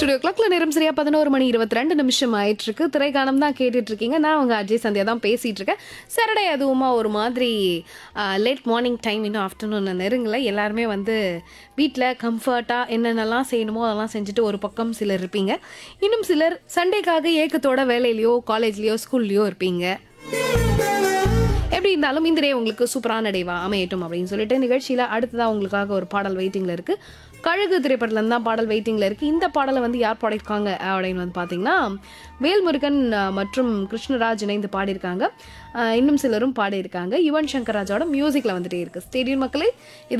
studio கிளாக்ல நேரம் சரியா பதினோரு மணி இருபத்தி ரெண்டு நிமிஷம் ஆயிட்டு இருக்கு திரைக்கானம் தான் கேட்டுட்டு இருக்கீங்க நான் உங்க அஜய் சந்தியா தான் பேசிட்டு இருக்கேன் சாட்டர்டே அதுவுமா ஒரு மாதிரி லேட் மார்னிங் டைம் இன்னும் ஆஃப்டர்நூன் நெருங்கல எல்லாருமே வந்து வீட்டில் கம்ஃபர்ட்டாக என்னென்னலாம் செய்யணுமோ அதெல்லாம் செஞ்சுட்டு ஒரு பக்கம் சிலர் இருப்பீங்க இன்னும் சிலர் சண்டேக்காக ஏக்கத்தோட வேலையிலையோ காலேஜ்லேயோ ஸ்கூல்லையோ இருப்பீங்க எப்படி இருந்தாலும் இந்த டே உங்களுக்கு சூப்பரான டேவா அமையட்டும் அப்படின்னு சொல்லிட்டு நிகழ்ச்சியில் அடுத்ததாக உங்களுக்காக ஒரு பாடல் வெயிட்டிங்கில் இருக்கு கழுகு திரைப்படத்துலேருந்து தான் பாடல் வெயிட்டிங்கில் இருக்குது இந்த பாடலை வந்து யார் பாடியிருக்காங்க அப்படின்னு வந்து பார்த்தீங்கன்னா வேல்முருகன் அஹ், மற்றும் கிருஷ்ணராஜ் இணைந்து பாடியிருக்காங்க அஹ், இன்னும் சிலரும் பாடியிருக்காங்க யுவன் சங்கர் ராஜோட மியூசிக்கில் வந்துட்டே இருக்குது ஸ்டேடியம் மக்களே இது